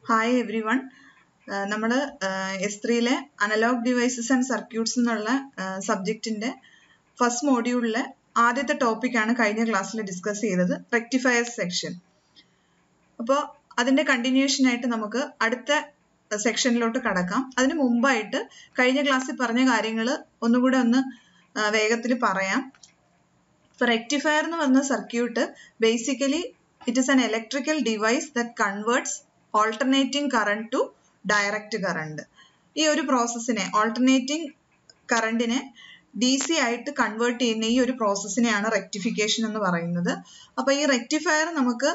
Hi everyone നമ്മൾ S ത്രീയിലെ analog devices and circuits എന്നുള്ള സബ്ജക്റ്റിന്റെ ഫസ്റ്റ് മോഡ്യൂളിലെ ആദ്യത്തെ ടോപ്പിക്കാണ് കഴിഞ്ഞ ക്ലാസ്സിൽ ഡിസ്കസ് ചെയ്തത് റെക്ടിഫയേഴ്സ് സെക്ഷൻ അപ്പോൾ അതിന്റെ കണ്ടിന്യൂഷൻ ആയിട്ട് നമുക്ക് അടുത്ത സെക്ഷനിലോട്ട് കടക്കാം അതിന് മുമ്പായിട്ട് കഴിഞ്ഞ ക്ലാസ്സിൽ പറഞ്ഞ കാര്യങ്ങൾ ഒന്നുകൂടെ ഒന്ന് വേഗത്തിൽ പറയാം ഇപ്പൊ റെക്ടിഫയർ എന്ന് പറഞ്ഞ circuit basically it is an electrical device that converts alternating current to direct current ഈ ഒരു പ്രോസസ്സിനെ ഓൾട്ടർനേറ്റിംഗ് കറണ്ടിനെ ഡി സി ആയിട്ട് കൺവേർട്ട് ചെയ്യുന്ന ഈ ഒരു പ്രോസസ്സിനെയാണ് റെക്ടിഫിക്കേഷൻ എന്ന് പറയുന്നത് അപ്പൊ ഈ റെക്ടിഫയർ നമുക്ക്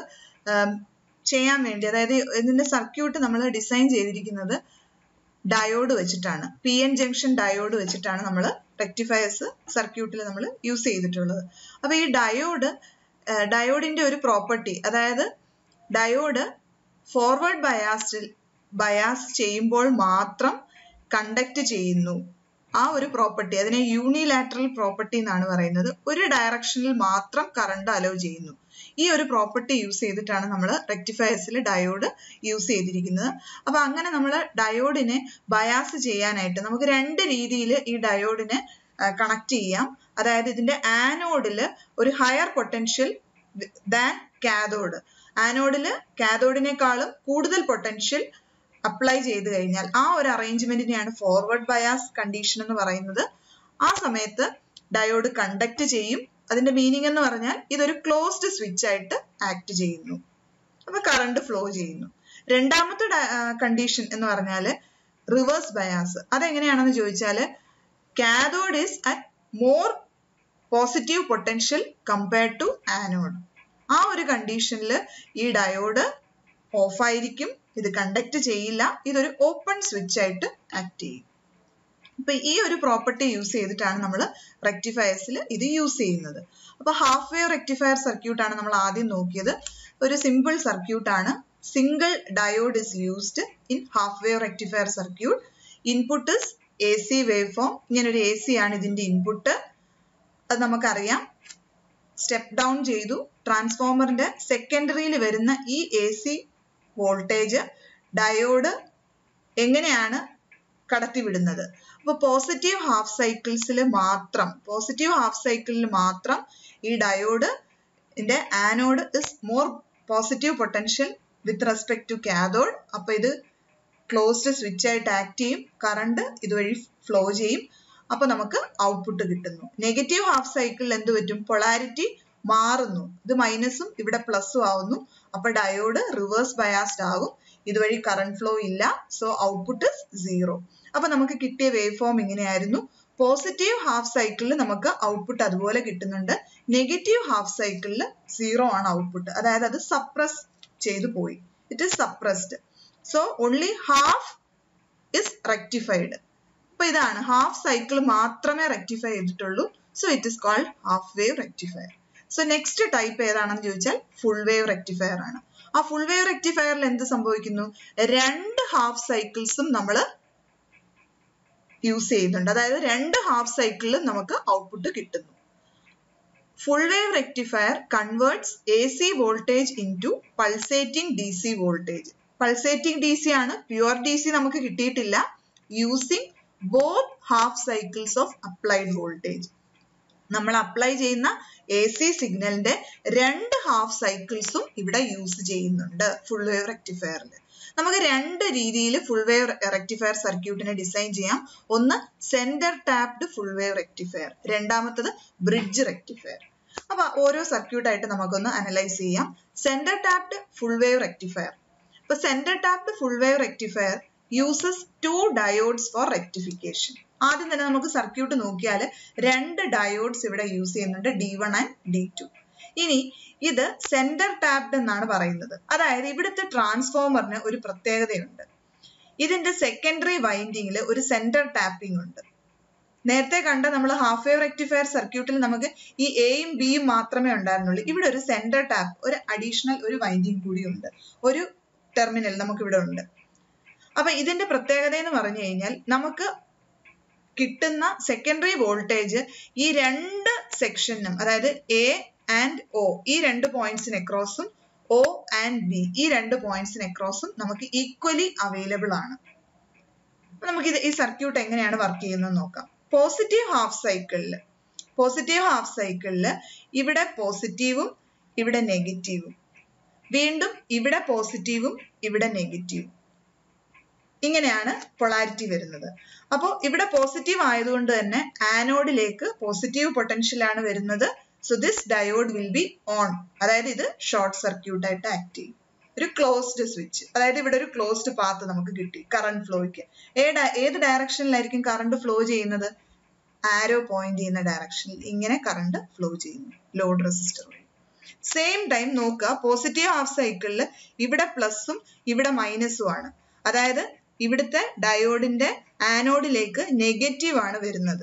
ചെയ്യാൻ വേണ്ടി അതായത് ഇതിന്റെ സർക്യൂട്ട് നമ്മൾ ഡിസൈൻ ചെയ്തിരിക്കുന്നത് ഡയോഡ് വെച്ചിട്ടാണ് പി എൻ ജംഗ്ഷൻ ഡയോഡ് വെച്ചിട്ടാണ് നമ്മൾ റെക്ടിഫയേഴ്സ് സർക്യൂട്ടിൽ നമ്മൾ യൂസ് ചെയ്തിട്ടുള്ളത് അപ്പൊ ഈ ഡയോഡ് ഡയോഡിന്റെ ഒരു പ്രോപ്പർട്ടി അതായത് ഡയോഡ് ഫോർവേഡ് ബയാസിൽ ബയാസ് ചെയ്യുമ്പോൾ മാത്രം കണ്ടക്ട് ചെയ്യുന്നു ആ ഒരു പ്രോപ്പർട്ടി അതിനെ യൂണിലാറ്ററൽ പ്രോപ്പർട്ടി എന്നാണ് പറയുന്നത് ഒരു ഡയറക്ഷനിൽ മാത്രം കറണ്ട് അലോ ചെയ്യുന്നു ഈ ഒരു പ്രോപ്പർട്ടി യൂസ് ചെയ്തിട്ടാണ് നമ്മൾ റെക്ടിഫയേഴ്സിൽ ഡയോഡ് യൂസ് ചെയ്തിരിക്കുന്നത് അപ്പൊ അങ്ങനെ നമ്മൾ ഡയോഡിനെ ബയാസ് ചെയ്യാനായിട്ട് നമുക്ക് രണ്ട് രീതിയിൽ ഈ ഡയോഡിനെ കണക്ട് ചെയ്യാം അതായത് ഇതിന്റെ ആനോഡിൽ ഒരു ഹയർ പൊട്ടൻഷ്യൽ ദാൻ കാഥോഡ് ആനോഡിൽ കാഥോഡിനേക്കാളും കൂടുതൽ പൊട്ടൻഷ്യൽ അപ്ലൈ ചെയ്ത് കഴിഞ്ഞാൽ ആ ഒരു അറേഞ്ച്മെന്റിനെയാണ് ഫോർവേഡ് ബയാസ് കണ്ടീഷൻ എന്ന് പറയുന്നത് ആ സമയത്ത് ഡയോഡ് കണ്ടക്ട് ചെയ്യും അതിന്റെ മീനിങ് എന്ന് പറഞ്ഞാൽ ഇതൊരു ക്ലോസ്ഡ് സ്വിച്ച് ആയിട്ട് ആക്ട് ചെയ്യുന്നു അപ്പൊ കറണ്ട് ഫ്ലോ ചെയ്യുന്നു രണ്ടാമത്തെ കണ്ടീഷൻ എന്ന് പറഞ്ഞാൽ റിവേഴ്സ് ബയാസ് അതെങ്ങനെയാണെന്ന് ചോദിച്ചാൽ cathode is at more positive potential compared to anode ആ ഒരു കണ്ടീഷനിൽ ഈ ഡയോഡ് ഓഫ് ആയിരിക്കും ഇത് കണ്ടക്ട് ചെയ്യില്ല ഇതൊരു ഓപ്പൺ സ്വിച്ച് ആയിട്ട് ആക്ട് ചെയ്യും അപ്പൊ ഈ ഒരു പ്രോപ്പർട്ടി യൂസ് ചെയ്തിട്ടാണ് നമ്മൾ റെക്ടിഫയേഴ്സിൽ ഇത് യൂസ് ചെയ്യുന്നത് അപ്പൊ ഹാഫ് വേവ് റെക്ടിഫയർ സർക്യൂട്ട് ആണ് നമ്മൾ ആദ്യം നോക്കിയത് ഒരു സിമ്പിൾ സർക്യൂട്ട് ആണ് single diode is used in half wave rectifier circuit input is A C wave form ഇങ്ങനെ ഒരു എ സി ആണ് ഇതിന്റെ ഇൻപുട്ട് അത് നമുക്കറിയാം സ്റ്റെപ്പ് ഡൗൺ ചെയ്തു ട്രാൻസ്ഫോമറിന്റെ സെക്കൻഡറിയിൽ വരുന്ന ഈ എ സി വോൾട്ടേജ് ഡയോഡ് എങ്ങനെയാണ് കടത്തിവിടുന്നത് അപ്പൊ പോസിറ്റീവ് ഹാഫ് സൈക്കിൾസിൽ മാത്രം പോസിറ്റീവ് ഹാഫ് സൈക്കിളിൽ മാത്രം ഈ diode anode is more positive potential with respect to cathode അപ്പൊ ഇത് ക്ലോസ്ഡ് സ്വിച്ച് ആയിട്ട് ആക്ട് ചെയ്യും കറണ്ട് ഇതുവഴി ഫ്ലോ ചെയ്യും അപ്പൊ നമുക്ക് ഔട്ട്പുട്ട് കിട്ടുന്നു നെഗറ്റീവ് ഹാഫ് സൈക്കിളിൽ എന്ത് പറ്റും പൊളാരിറ്റി മാറുന്നു ഇത് മൈനസും ഇവിടെ പ്ലസും ആവുന്നു അപ്പൊ ഡയോഡ് റിവേഴ്സ് ബയാസ്ഡ് ആകും ഇതുവഴി കറണ്ട് ഫ്ലോ ഇല്ല സോ ഔട്ട്പുട്ട് സീറോ അപ്പൊ നമുക്ക് കിട്ടിയ വേവ് ഫോം ഇങ്ങനെയായിരുന്നു പോസിറ്റീവ് ഹാഫ് സൈക്കിളിൽ നമുക്ക് ഔട്ട്പുട്ട് അതുപോലെ കിട്ടുന്നുണ്ട് നെഗറ്റീവ് ഹാഫ് സൈക്കിളിൽ സീറോ ആണ് ഔട്ട്പുട്ട് അതായത് അത് സപ്രസ് ചെയ്തു പോയി it is suppressed so only half is rectified അപ്പൊ ഇതാണ് ഹാഫ് സൈക്കിൾ മാത്രമേ റെക്ടിഫൈ ചെയ്തിട്ടുള്ളൂ so it is called half wave rectifier so next type ഏതാണെന്ന് ചോദിച്ചാൽ ഫുൾ വേവ് റെക്ടിഫയർ ആണ് ആ ഫുൾ വേവ് റെക്ടിഫയറിൽ എന്ത് സംഭവിക്കുന്നു രണ്ട് ഹാഫ് സൈക്കിൾസും നമ്മൾ യൂസ് ചെയ്യുന്നുണ്ട് അതായത് രണ്ട് ഹാഫ് സൈക്കിളിലും നമുക്ക് ഔട്ട്പുട്ട് കിട്ടുന്നു full wave rectifier converts A C voltage into pulsating D C voltage pulsating D C ആണ് പ്യുവർ ഡി സി നമുക്ക് കിട്ടിയിട്ടില്ല using both half cycles of applied voltage നമ്മൾ അപ്ലൈ ചെയ്യുന്ന എ സി സിഗ്നലിന്റെ രണ്ട് ഹാഫ് സൈക്കിൾസും ഇവിടെ use ചെയ്യുന്നുണ്ട് full wave റെക്ടിഫയറിൽ നമുക്ക് രണ്ട് രീതിയിൽ ഫുൾ വേവ് റെക്ടിഫയർ സർക്യൂട്ടിനെ ഡിസൈൻ ചെയ്യാം ഒന്ന് centre tapped full wave rectifier രണ്ടാമത്തത് ബ്രിഡ്ജ് റെക്ടിഫയർ അപ്പൊ ഓരോ സർക്യൂട്ടായിട്ട് നമുക്കൊന്ന് അനലൈസ് ചെയ്യാം centre tapped full wave rectifier ഇപ്പൊ centre tapped full wave rectifier uses two diodes for rectification ആദ്യം തന്നെ നമുക്ക് സർക്യൂട്ട് നോക്കിയാൽ രണ്ട് ഡയോഡ്സ് ഇവിടെ യൂസ് ചെയ്യുന്നുണ്ട് D one and D two ഇനി ഇത് സെന്റർ ടാപ്ഡ് എന്നാണ് പറയുന്നത് അതായത് ഇവിടുത്തെ ട്രാൻസ്ഫോമറിന് ഒരു പ്രത്യേകതയുണ്ട് ഇതിന്റെ സെക്കൻഡറി വൈൻഡിങ്ങിൽ ഒരു സെന്റർ ടാപ്പിംഗ് ഉണ്ട് നേരത്തെ കണ്ട നമ്മൾ ഹാഫ് വേവ് റെക്ടിഫയർ സർക്യൂട്ടിൽ നമുക്ക് ഈ എയും ബിയും മാത്രമേ ഉണ്ടായിരുന്നുള്ളൂ ഇവിടെ ഒരു സെന്റർ ടാപ്പ് ഒരു അഡീഷണൽ ഒരു വൈൻഡിങ് കൂടി ഉണ്ട് ഒരു ടെർമിനൽ നമുക്ക് ഇവിടെ ഉണ്ട് അപ്പൊ ഇതിന്റെ പ്രത്യേകത എന്ന് പറഞ്ഞു കഴിഞ്ഞാൽ നമുക്ക് കിട്ടുന്ന സെക്കൻഡറി വോൾട്ടേജ് ഈ രണ്ട് സെക്ഷനും അതായത് എ ആൻഡ് ഒ ഈ രണ്ട് പോയിന്റ്സിന് അക്രോസും ഒ ആൻഡ് ബി ഈ രണ്ട് പോയിന്റ്സിന് അക്രോസും നമുക്ക് ഈക്വലി അവൈലബിൾ ആണ് അപ്പൊ നമുക്ക് ഇത് ഈ സർക്യൂട്ട് എങ്ങനെയാണ് വർക്ക് ചെയ്യുന്നത് നോക്കാം പോസിറ്റീവ് ഹാഫ് സൈക്കിളിൽ പോസിറ്റീവ് ഹാഫ് സൈക്കിളിൽ ഇവിടെ പോസിറ്റീവും ഇവിടെ നെഗറ്റീവും വീണ്ടും ഇവിടെ പോസിറ്റീവും ഇവിടെ നെഗറ്റീവും ഇങ്ങനെയാണ് പൊളാരിറ്റി വരുന്നത് അപ്പോൾ ഇവിടെ പോസിറ്റീവ് ആയതുകൊണ്ട് തന്നെ ആനോഡിലേക്ക് പോസിറ്റീവ് പൊട്ടൻഷ്യൽ ആണ് വരുന്നത് so this diode will be on അതായത് ഇത് ഷോർട്ട് സർക്യൂട്ട് ആയിട്ട് ആക്ട് ചെയ്യും ഒരു ക്ലോസ്ഡ് സ്വിച്ച് അതായത് ഇവിടെ ഒരു ക്ലോസ്ഡ് പാത്ത് നമുക്ക് കിട്ടി കറണ്ട് ഫ്ലോയ്ക്ക് ഏത് ഏത് ഡയറക്ഷനിലായിരിക്കും കറണ്ട് ഫ്ലോ ചെയ്യുന്നത് ആരോ പോയിന്റ് ചെയ്യുന്ന ഡയറക്ഷനിൽ ഇങ്ങനെ കറണ്ട് ഫ്ലോ ചെയ്യുന്നു ലോഡ് റെസിസ്റ്റർ വഴി സെയിം ടൈം നോക്കുക പോസിറ്റീവ് ഹാഫ് സൈക്കിളിൽ ഇവിടെ പ്ലസും ഇവിടെ മൈനസും ആണ് അതായത് ഇവിടുത്തെ ഡയോഡിന്റെ ആനോഡിലേക്ക് നെഗറ്റീവ് ആണ് വരുന്നത്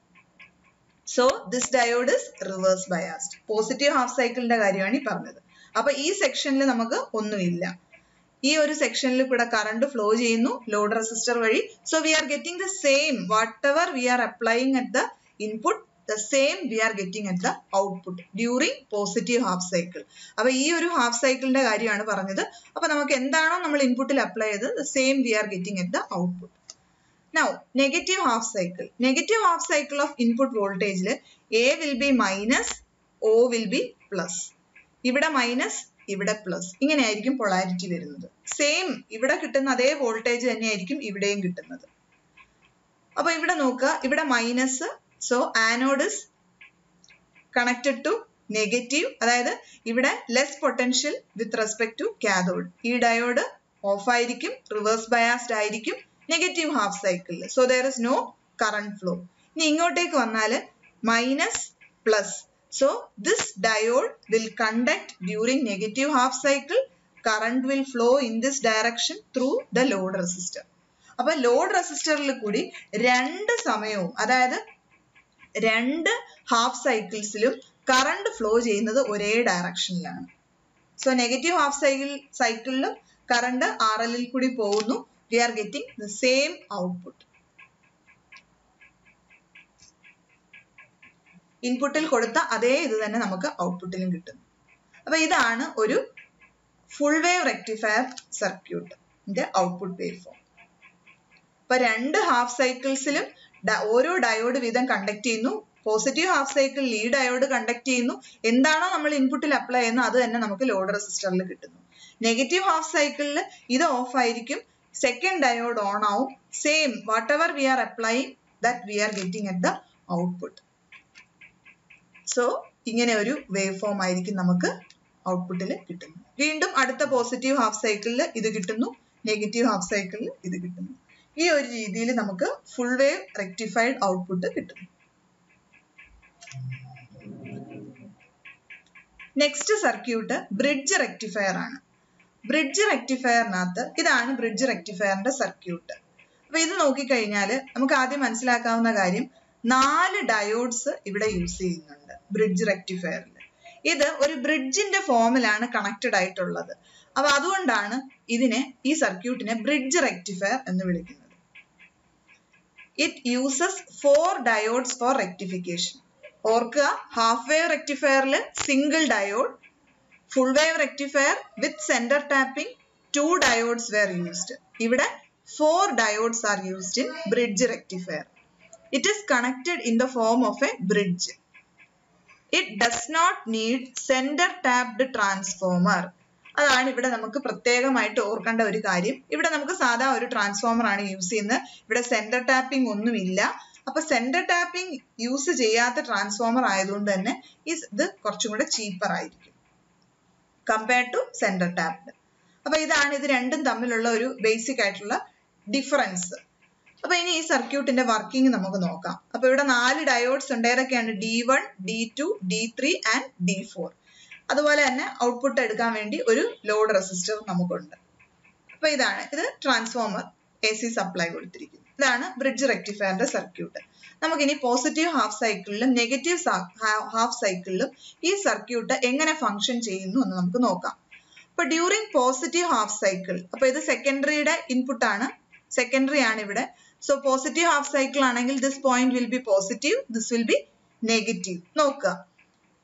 so this diode is reverse biased positive half സൈക്കിളിന്റെ കാര്യമാണ് ഈ പറഞ്ഞത് അപ്പൊ ഈ സെക്ഷനിൽ നമുക്ക് ഒന്നുമില്ല ഈ ഒരു സെക്ഷനിൽ കൂടെ കറണ്ട് ഫ്ലോ ചെയ്യുന്നു ലോഡ് റെസിസ്റ്റർ വഴി so we are getting the same whatever we are applying at the input the same we are getting at the output during positive half cycle അപ്പൊ ഈ ഒരു ഹാഫ് സൈക്കിളിന്റെ കാര്യമാണ് പറഞ്ഞത് അപ്പൊ നമുക്ക് എന്താണോ നമ്മൾ ഇൻപുട്ടിൽ അപ്ലൈ ചെയ്തത് the same we are getting at the output now negative half cycle negative half cycle of input വോൾട്ടേജിൽ A will be minus O will be plus ഇവിടെ മൈനസ് ഇവിടെ പ്ലസ് ഇങ്ങനെയായിരിക്കും പൊളാരിറ്റി വരുന്നത് സെയിം ഇവിടെ കിട്ടുന്ന അതേ വോൾട്ടേജ് തന്നെയായിരിക്കും ഇവിടെയും കിട്ടുന്നത് അപ്പൊ ഇവിടെ നോക്കുക ഇവിടെ minus so anode is connected to negative അതായത് ഇവിടെ less potential with respect to cathode ഈ ഡയോഡ് ഓഫ് ആയിരിക്കും റിവേഴ്സ് ബയാസ്ഡ് ആയിരിക്കും നെഗറ്റീവ് ഹാഫ് സൈക്കിളിൽ so there is no current flow ഇനി ഇങ്ങോട്ടേക്ക് വന്നാൽ minus plus So this diode will conduct during negative half cycle. Current will flow in this direction through the load resistor. അപ്പൊ load റെസിസ്റ്ററിൽ കൂടി രണ്ട് സമയവും അതായത് രണ്ട് ഹാഫ് സൈക്കിൾസിലും കറണ്ട് ഫ്ലോ ചെയ്യുന്നത് ഒരേ ഡയറക്ഷനിലാണ് സോ നെഗറ്റീവ് ഹാഫ് സൈക്കിൾ സൈക്കിളിലും കറണ്ട് ആർ എല്ലിൽ കൂടി പോകുന്നു we are getting the same output ഇൻപുട്ടിൽ കൊടുത്ത അതേ ഇത് തന്നെ നമുക്ക് ഔട്ട്പുട്ടിലും കിട്ടുന്നു അപ്പൊ ഇതാണ് ഒരു full wave rectifier circuit output wave form അപ്പൊ രണ്ട് ഹാഫ് സൈക്കിൾസിലും ഓരോ ഡയോഡ് വീതം കണ്ടക്ട് ചെയ്യുന്നു പോസിറ്റീവ് ഹാഫ് സൈക്കിൾ ഈ ഡയോഡ് കണ്ടക്ട് ചെയ്യുന്നു എന്താണോ നമ്മൾ ഇൻപുട്ടിൽ അപ്ലൈ ചെയ്യുന്നത് അത് തന്നെ നമുക്ക് ലോഡ് റെസിസ്റ്ററിൽ കിട്ടുന്നു നെഗറ്റീവ് ഹാഫ് സൈക്കിളിൽ ഇത് ഓഫ് ആയിരിക്കും സെക്കൻഡ് ഡയോഡ് ഓൺ ആവും same whatever we are applying that we are getting at the output so ഇങ്ങനെ ഒരു വേവ് ഫോം ആയിരിക്കും നമുക്ക് ഔട്ട്പുട്ടിൽ കിട്ടുന്നത് വീണ്ടും അടുത്ത പോസിറ്റീവ് ഹാഫ് സൈക്കിളിൽ ഇത് കിട്ടുന്നു നെഗറ്റീവ് ഹാഫ് സൈക്കിളിൽ ഇത് കിട്ടുന്നു ഈ ഒരു രീതിയിൽ നമുക്ക് ഫുൾ വേവ് റെക്ടിഫൈഡ് ഔട്ട്പുട്ട് കിട്ടുന്നു നെക്സ്റ്റ് സർക്യൂട്ട് ബ്രിഡ്ജ് റെക്ടിഫയർ ആണ് ബ്രിഡ്ജ് റെക്ടിഫയറിനകത്ത് ഇതാണ് ബ്രിഡ്ജ് റെക്ടിഫയറിന്റെ സർക്യൂട്ട് അപ്പൊ ഇത് നോക്കിക്കഴിഞ്ഞാൽ നമുക്ക് ആദ്യം മനസ്സിലാക്കാവുന്ന കാര്യം നാല് ഡയോഡ്സ് ഇവിടെ യൂസ് ചെയ്യുന്നുണ്ട് ബ്രിഡ്ജ് റെക്ടിഫയറിൽ ഇത് ഒരു ബ്രിഡ്ജിന്റെ ഫോമിലാണ് കണക്റ്റഡ് ആയിട്ടുള്ളത് അപ്പൊ അതുകൊണ്ടാണ് ഇതിനെ ഈ സർക്യൂട്ടിനെ ബ്രിഡ്ജ് റെക്ടിഫയർ എന്ന് വിളിക്കുന്നത് it uses four diodes for rectification ഓർക്കുക ഹാഫ് വേവ് റെക്ടിഫയറിൽ single diode full wave rectifier with centre tapping two diodes were used ഇവിടെ four diodes are used in bridge rectifier it is connected in the form of a bridge. It does not need center tapped transformer. അതാണ് ഇവിടെ നമുക്ക് പ്രത്യേകമായിട്ട് ഓർക്കേണ്ട ഒരു കാര്യം ഇവിടെ നമുക്ക് സാധാ ഒരു ട്രാൻസ്ഫോമർ ആണ് യൂസ് ചെയ്യുന്നത് ഇവിടെ സെന്റർ ടാപ്പിംഗ് ഒന്നുമില്ല അപ്പൊ സെന്റർ ടാപ്പിംഗ് യൂസ് ചെയ്യാത്ത ട്രാൻസ്ഫോമർ ആയതുകൊണ്ട് തന്നെ ഇത് കുറച്ചും കൂടെ ചീപ്പർ ആയിരിക്കും കമ്പയർഡ് ടു സെന്റർ ടാപ്ഡ് അപ്പൊ ഇതാണ് ഇത് രണ്ടും തമ്മിലുള്ള ഒരു ബേസിക് ആയിട്ടുള്ള ഡിഫറൻസ് അപ്പൊ ഇനി ഈ സർക്യൂട്ടിന്റെ വർക്കിംഗ് നമുക്ക് നോക്കാം അപ്പൊ ഇവിടെ നാല് ഡയോഡ്സ് ഉണ്ട് ഏതൊക്കെയാണ് D one D two D three and D four അതുപോലെ തന്നെ ഔട്ട്പുട്ട് എടുക്കാൻ വേണ്ടി ഒരു ലോഡ് റെസിസ്റ്റർ നമുക്കുണ്ട് അപ്പൊ ഇതാണ് ഇത് ട്രാൻസ്ഫോമർ എ സി സപ്ലൈ കൊടുത്തിരിക്കുന്നു ഇതാണ് ബ്രിഡ്ജ് റെക്ടിഫയറിന്റെ സർക്യൂട്ട് നമുക്കിനി പോസിറ്റീവ് ഹാഫ് സൈക്കിളിലും നെഗറ്റീവ് ഹാഫ് സൈക്കിളിലും ഈ സർക്യൂട്ട് എങ്ങനെ ഫങ്ഷൻ ചെയ്യുന്നു എന്ന് നമുക്ക് നോക്കാം അപ്പൊ ഡ്യൂറിങ് പോസിറ്റീവ് ഹാഫ് സൈക്കിൾ അപ്പൊ ഇത് സെക്കൻഡറിയുടെ ഇൻപുട്ട് ആണ് സെക്കൻഡറി ആണ് ഇവിടെ സോ പോസിറ്റീവ് ഹാഫ് സൈക്കിൾ ആണെങ്കിൽ this point will be positive this will be negative നോക്കുക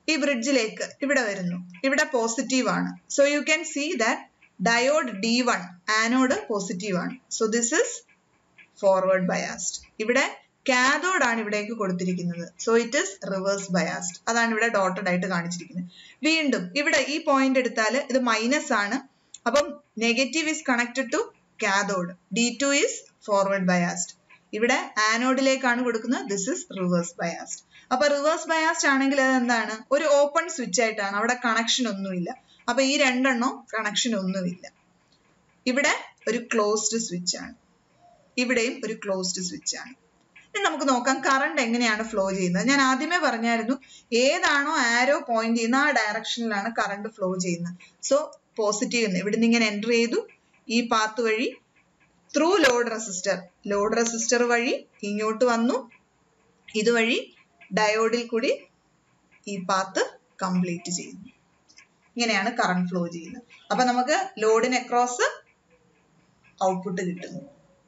ഈ ബ്രിഡ്ജിലേക്ക് ഇവിടെ വരുന്നു ഇവിടെ പോസിറ്റീവ് ആണ് so you can see that diode D one anode positive ആണ് so this is forward biased ഇവിടെ കാഥോഡ് ആണ് ഇവിടേക്ക് കൊടുത്തിരിക്കുന്നത് so it is reverse biased അതാണ് ഇവിടെ ഡോട്ടഡ് ആയിട്ട് കാണിച്ചിരിക്കുന്നത് വീണ്ടും ഇവിടെ ഈ പോയിന്റ് എടുത്താൽ ഇത് മൈനസ് ആണ് അപ്പം negative is connected to cathode D two is forward biased ഇവിടെ ആനോഡിലേക്കാണ് കൊടുക്കുന്നത് ദിസ് ഇസ് റിവേഴ്സ് ബയാസ്ഡ് അപ്പൊ റിവേഴ്സ് ബയാസ്ഡ് ആണെങ്കിൽ അത് എന്താണ് ഒരു ഓപ്പൺ സ്വിച്ച് ആയിട്ടാണ് അവിടെ കണക്ഷൻ ഒന്നുമില്ല അപ്പൊ ഈ രണ്ടെണ്ണം കണക്ഷൻ ഒന്നുമില്ല ഇവിടെ ഒരു ക്ലോസ്ഡ് സ്വിച്ച് ആണ് ഇവിടെയും ഒരു ക്ലോസ്ഡ് സ്വിച്ച് ആണ് ഇനി നമുക്ക് നോക്കാം കറണ്ട് എങ്ങനെയാണ് ഫ്ലോ ചെയ്യുന്നത് ഞാൻ ആദ്യമേ പറഞ്ഞായിരുന്നു ഏതാണോ ആരോ പോയിന്റ് ചെയ്യുന്ന ആ ഡയറക്ഷനിലാണ് കറണ്ട് ഫ്ലോ ചെയ്യുന്നത് സോ പോസിറ്റീവ് ഇവിടുന്ന് ഇങ്ങനെ എൻ്റർ ചെയ്തു ഈ പാത്ത് വഴി through load resistor load resistor വഴി ഇങ്ങോട്ട് വന്നു ഇതുവഴി ഡയോഡിൽ കൂടി ഈ പാത്ത് കംപ്ലീറ്റ് ചെയ്യുന്നു ഇങ്ങനെയാണ് കറണ്ട് ഫ്ലോ ചെയ്യുന്നത് അപ്പൊ നമുക്ക് ലോഡിന് അക്രോസ് ഔട്ട്പുട്ട് കിട്ടുന്നു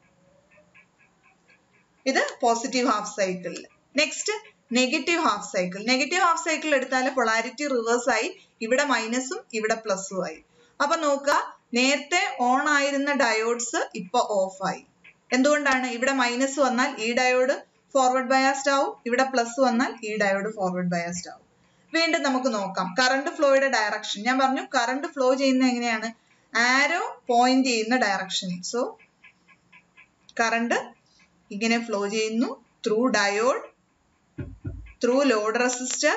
ഇത് പോസിറ്റീവ് ഹാഫ് സൈക്കിളിൽ next negative half cycle negative half cycle എടുത്താൽ പൊളാരിറ്റി റിവേഴ്സ് ആയി ഇവിടെ മൈനസും ഇവിടെ പ്ലസും ആയി അപ്പൊ നോക്കുക നേരത്തെ ഓൺ ആയിരുന്ന ഡയോഡ്സ് ഇപ്പൊ ഓഫ് ആയി എന്തുകൊണ്ടാണ് ഇവിടെ മൈനസ് വന്നാൽ ഈ ഡയോഡ് ഫോർവേഡ് ബയാസ്ഡ് ആവും ഇവിടെ പ്ലസ് വന്നാൽ ഈ ഡയോഡ് ഫോർവേഡ് ബയാസ്ഡ് ആവും വീണ്ടും നമുക്ക് നോക്കാം കറണ്ട് ഫ്ലോയുടെ ഡയറക്ഷൻ ഞാൻ പറഞ്ഞു കറണ്ട് ഫ്ലോ ചെയ്യുന്നത് എങ്ങനെയാണ് ആരോ പോയിന്റ് ചെയ്യുന്ന ഡയറക്ഷൻ സോ കറണ്ട് ഇങ്ങനെ ഫ്ലോ ചെയ്യുന്നു through diode through load resistor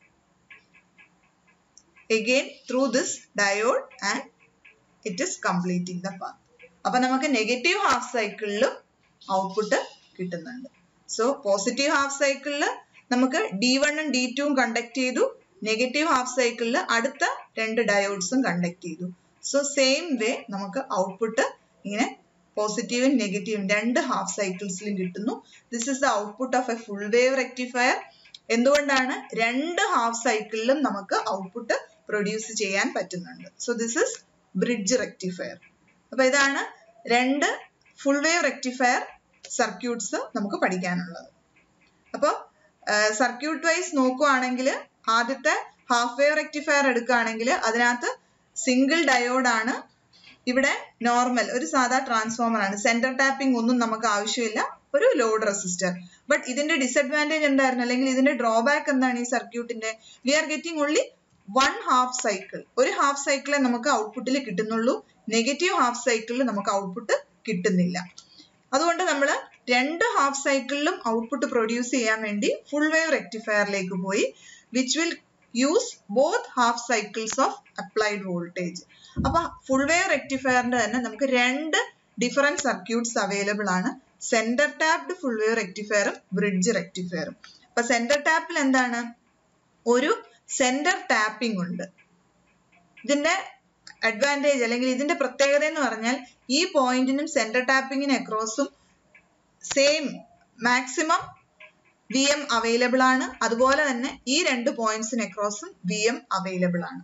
again through this diode and it is completing the path. അപ്പൊ നമുക്ക് നെഗറ്റീവ് ഹാഫ് സൈക്കിളിലും ഔട്ട്പുട്ട് കിട്ടുന്നുണ്ട് സോ പോസിറ്റീവ് ഹാഫ് സൈക്കിളിൽ നമുക്ക് ഡി വണ്ണും ഡി ടുവും കണ്ടക്ട് ചെയ്തു നെഗറ്റീവ് ഹാഫ് സൈക്കിളിൽ അടുത്ത രണ്ട് ഡയോഡ്സും കണ്ടക്ട് ചെയ്തു സോ സെയിം വേ നമുക്ക് ഔട്ട്പുട്ട് ഇങ്ങനെ പോസിറ്റീവും നെഗറ്റീവും രണ്ട് ഹാഫ് സൈക്കിൾസിലും കിട്ടുന്നു this is the output of a full wave rectifier എന്തുകൊണ്ടാണ് രണ്ട് ഹാഫ് സൈക്കിളിലും നമുക്ക് ഔട്ട്പുട്ട് പ്രൊഡ്യൂസ് ചെയ്യാൻ പറ്റുന്നുണ്ട് so this is bridge rectifier അപ്പൊ ഇതാണ് രണ്ട് ഫുൾ വേവ് റെക്ടിഫയർ സർക്യൂട്ട്സ് നമുക്ക് പഠിക്കാനുള്ളത് അപ്പോൾ സർക്യൂട്ട് വൈസ് നോക്കുവാണെങ്കിൽ ആദ്യത്തെ ഹാഫ് വേവ് റെക്ടിഫയർ എടുക്കുകയാണെങ്കിൽ അതിനകത്ത് സിംഗിൾ ഡയോഡാണ് ഇവിടെ നോർമൽ ഒരു സാധാ ട്രാൻസ്ഫോമർ ആണ് സെന്റർ ടാപ്പിംഗ് ഒന്നും നമുക്ക് ആവശ്യമില്ല ഒരു ലോഡ് റെസിസ്റ്റർ ബട്ട് ഇതിന്റെ ഡിസഡ്വാൻറ്റേജ് എന്തായിരുന്നു അല്ലെങ്കിൽ ഇതിന്റെ ഡ്രോബാക്ക് എന്താണ് ഈ സർക്യൂട്ടിന്റെ we are getting only one half cycle ഒരു ഹാഫ് സൈക്കിളെ നമുക്ക് ഔട്ട്പുട്ടിൽ കിട്ടുന്നുള്ളൂ നെഗറ്റീവ് ഹാഫ് സൈക്കിളിൽ നമുക്ക് ഔട്ട്പുട്ട് കിട്ടുന്നില്ല അതുകൊണ്ട് നമ്മൾ രണ്ട് ഹാഫ് സൈക്കിളിലും ഔട്ട്പുട്ട് പ്രൊഡ്യൂസ് ചെയ്യാൻ വേണ്ടി ഫുൾ വേവ് റെക്ടിഫയറിലേക്ക് പോയി which will use both half cycles of applied voltage അപ്പൊ ഫുൾ വേവ് റെക്ടിഫയറിന്റെ തന്നെ നമുക്ക് രണ്ട് ഡിഫറെന്റ് സർക്യൂട്ട്സ് അവൈലബിൾ ആണ് സെന്റർ ടാപ്ഡ് ഫുൾ വേവ് റെക്ടിഫയറും ബ്രിഡ്ജ് റെക്ടിഫയറും അപ്പൊ സെന്റർ ടാപ്പിൽ എന്താണ് ഒരു സെന്റർ ടാപ്പിംഗ് ഉണ്ട് ഇതിന്റെ അഡ്വാൻറ്റേജ് അല്ലെങ്കിൽ ഇതിന്റെ പ്രത്യേകത എന്ന് പറഞ്ഞാൽ ഈ പോയിന്റിനും സെന്റർ ടാപ്പിങ്ങിന് അക്രോസും same maximum V M available ആണ് അതുപോലെ തന്നെ ഈ രണ്ട് പോയിന്റ്സിന് അക്രോസും വി എം അവൈലബിൾ ആണ്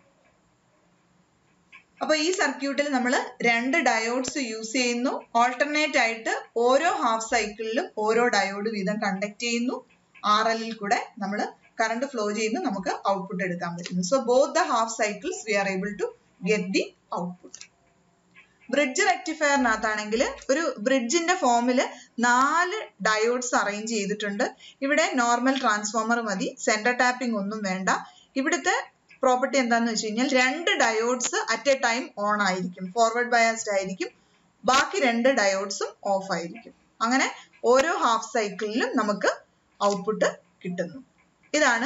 അപ്പൊ ഈ സർക്യൂട്ടിൽ നമ്മൾ രണ്ട് ഡയോഡ്സ് യൂസ് ചെയ്യുന്നു ഓൾട്ടർനേറ്റ് ആയിട്ട് ഓരോ ഹാഫ് സൈക്കിളിലും ഓരോ ഡയോഡ് വീതം കണ്ടക്ട് ചെയ്യുന്നു ആർ എല്ലിൽ കൂടെ നമ്മൾ കറണ്ട് ഫ്ലോ ചെയ്യുന്നു നമുക്ക് ഔട്ട്പുട്ട് എടുക്കാൻ പറ്റുന്നു so both the half cycles we are able to get the output bridge റെക്ടിഫയറിനകത്താണെങ്കിൽ ഒരു ബ്രിഡ്ജിന്റെ ഫോമിൽ നാല് ഡയോഡ്സ് അറേഞ്ച് ചെയ്തിട്ടുണ്ട് ഇവിടെ നോർമൽ ട്രാൻസ്ഫോമർ മതി സെന്റർ ടാപ്പിംഗ് ഒന്നും വേണ്ട ഇവിടുത്തെ പ്രോപ്പർട്ടി എന്താന്ന് വെച്ച് കഴിഞ്ഞാൽ രണ്ട് diodes at a time on ആയിരിക്കും ഫോർവേഡ് ബയാസ്ഡ് ആയിരിക്കും ബാക്കി രണ്ട് ഡയോഡ്സും ഓഫ് ആയിരിക്കും അങ്ങനെ ഓരോ ഹാഫ് സൈക്കിളിലും നമുക്ക് ഔട്ട്പുട്ട് കിട്ടുന്നു ഇതാണ്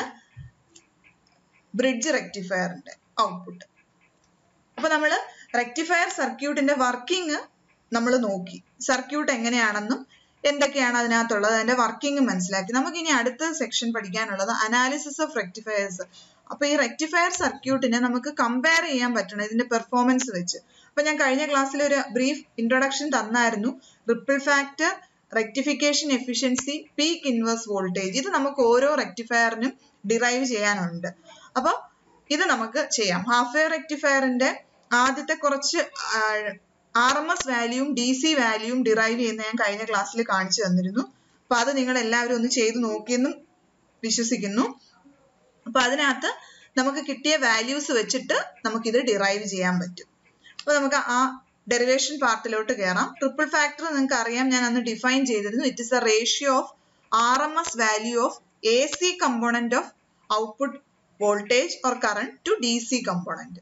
ബ്രിഡ്ജ് റെക്ടിഫയറിന്റെ ഔട്ട്പുട്ട് അപ്പൊ നമ്മൾ റെക്ടിഫയർ സർക്യൂട്ടിന്റെ വർക്കിംഗ് നമ്മൾ നോക്കി സർക്യൂട്ട് എങ്ങനെയാണെന്നും എന്തൊക്കെയാണ് അതിനകത്തുള്ളത് അതിന്റെ വർക്കിംഗ് മനസ്സിലാക്കി നമുക്ക് ഇനി അടുത്ത സെക്ഷൻ പഠിക്കാനുള്ളത് അനാലിസിസ് ഓഫ് റെക്ടിഫയേഴ്സ് അപ്പൊ ഈ റെക്ടിഫയർ സർക്യൂട്ടിനെ നമുക്ക് കമ്പയർ ചെയ്യാൻ പറ്റണം ഇതിന്റെ പെർഫോമൻസ് വെച്ച് അപ്പൊ ഞാൻ കഴിഞ്ഞ ക്ലാസ്സിൽ ഒരു ബ്രീഫ് ഇൻട്രൊഡക്ഷൻ തന്നായിരുന്നു ripple factor rectification efficiency peak inverse voltage ഇത് നമുക്ക് ഓരോ റെക്ടിഫയറിനും ഡിറൈവ് ചെയ്യാനുണ്ട് അപ്പൊ ഇത് നമുക്ക് ചെയ്യാം ഹാഫ് വെയർ റെക്ടിഫയറിന്റെ ആദ്യത്തെ കുറച്ച് ആർ എം എസ് വാല്യൂവും ഡി സി വാല്യൂവും ഡിറൈവ് ചെയ്യുന്ന ഞാൻ കഴിഞ്ഞ ക്ലാസ്സിൽ കാണിച്ചു തന്നിരുന്നു അപ്പൊ അത് നിങ്ങൾ എല്ലാവരും ഒന്ന് ചെയ്തു നോക്കിയെന്നും വിശ്വസിക്കുന്നു അപ്പൊ അതിനകത്ത് നമുക്ക് കിട്ടിയ വാല്യൂസ് വെച്ചിട്ട് നമുക്കിത് ഡിറൈവ് ചെയ്യാൻ പറ്റും അപ്പൊ നമുക്ക് ആ ഡെറിവേഷൻ പാർട്ടിലോട്ട് കയറാം ട്രിപ്പിൾ ഫാക്ടർ നിങ്ങൾക്ക് അറിയാം ഞാൻ അന്ന് ഡിഫൈൻ ചെയ്തിരുന്നു it is a ratio of R M S value of A C component of output voltage or current to D C component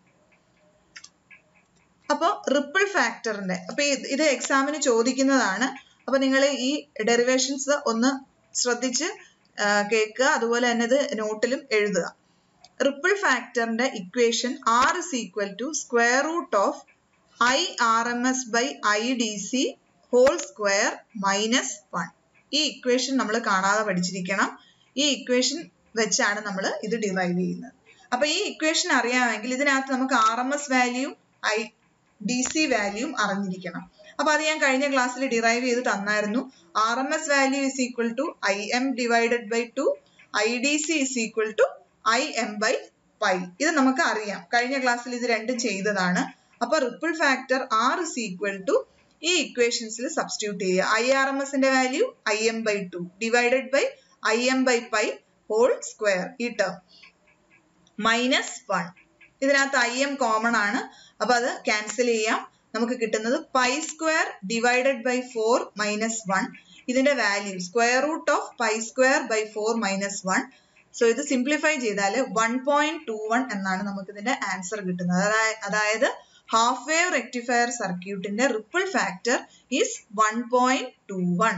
അപ്പൊ റിപ്പിൾ ഫാക്ടറിന്റെ അപ്പൊ ഇത് എക്സാമിന് ചോദിക്കുന്നതാണ് അപ്പൊ നിങ്ങൾ ഈ ഡെറിവേഷൻസ് ഒന്ന് ശ്രദ്ധിച്ച് കേൾക്കുക അതുപോലെ തന്നെ ഇത് നോട്ടിലും എഴുതുക റിപ്പിൾ ഫാക്ടറിന്റെ equation R is equal to square root of I R M S by I D C whole square minus one ഈ ഇക്വേഷൻ നമ്മൾ കാണാതെ പഠിച്ചിരിക്കണം ഈ ഇക്വേഷൻ വെച്ചാണ് നമ്മൾ ഇത് ഡിറൈവ് ചെയ്യുന്നത് അപ്പൊ ഈ ഇക്വേഷൻ അറിയാമെങ്കിൽ ഇതിനകത്ത് നമുക്ക് ആർ എം എസ് വാല്യൂം ഐ ഡി സി വാല്യൂം അറിഞ്ഞിരിക്കണം അപ്പൊ അത് ഞാൻ കഴിഞ്ഞ ക്ലാസ്സിൽ ഡിറൈവ് ചെയ്ത് തന്നായിരുന്നു R M S value is equal to I M divided by two I D C is equal to I M by pi ഇത് നമുക്ക് അറിയാം കഴിഞ്ഞ ക്ലാസ്സിൽ ഇത് രണ്ടും ചെയ്തതാണ് അപ്പൊ ripple factor R is equal to ഈ ഇക്വേഷൻസിൽ സബ്സ്റ്റിറ്റ്യൂട്ട് ചെയ്യുക ഐ ആർ എം എസിന്റെ value I M by to divided by I M by pi whole square ഈ ടേം മൈനസ് വൺ ഇതിനകത്ത് ഐ എം കോമൺ ആണ് അപ്പൊ അത് ക്യാൻസൽ ചെയ്യാം നമുക്ക് കിട്ടുന്നത് pi square divided by four minus one ഇതിന്റെ value square root of pi square by four minus one so ഇത് സിംപ്ലിഫൈ ചെയ്താൽ വൺ പോയിന്റ് ടു വൺ എന്നാണ് നമുക്ക് ഇതിന്റെ ആൻസർ കിട്ടുന്നത് അതായത് ഹാഫ് വേവ് റെക്ടിഫയർ സർക്യൂട്ടിന്റെ ripple factor is one point two one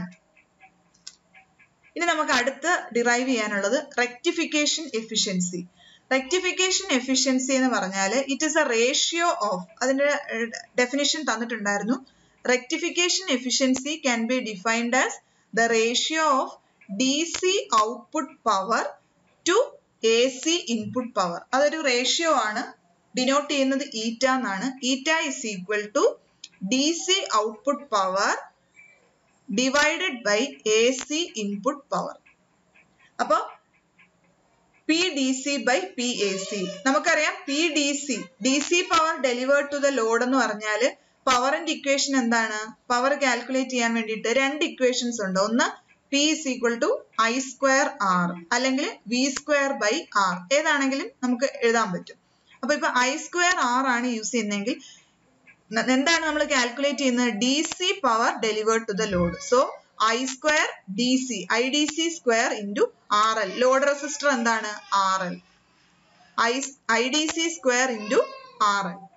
ഇനി നമുക്ക് അടുത്ത് ഡിറൈവ് ചെയ്യാനുള്ളത് റെക്ടിഫിക്കേഷൻ എഫിഷ്യൻസി റെക്ടിഫിക്കേഷൻ എഫിഷ്യൻസി എന്ന് പറഞ്ഞാൽ it is a ratio of അതിന്റെ ഡെഫിനിഷൻ തന്നിട്ടുണ്ടായിരുന്നു rectification efficiency can be defined as the ratio of D C output power to A C input power അതൊരു ratio ആണ് ഡിനോട്ട് ചെയ്യുന്നത് eta എന്നാണ് eta is equal to D C output power divided by A C input power അപ്പൊ P D C by P A C നമുക്കറിയാം P D C D C power delivered to the load എന്ന് പറഞ്ഞാല് പവറിന്റെ equation എന്താണ് power calculate ചെയ്യാൻ വേണ്ടിയിട്ട് രണ്ട് equations ഉണ്ട് ഒന്ന് P is equal to I square R അല്ലെങ്കിൽ വി സ്ക്വയർ ബൈ ആർ ഏതാണെങ്കിലും നമുക്ക് എഴുതാൻ പറ്റും അപ്പൊ ഇപ്പൊ ഐ സ്ക്വയർ ആർ ആണ് യൂസ് ചെയ്യുന്നതെങ്കിൽ എന്താണ് നമ്മൾ കാൽക്കുലേറ്റ് ചെയ്യുന്നത് D C power delivered to the load so I square D C I D C square into R L load resistor എന്താണ് R L I I D C square into R L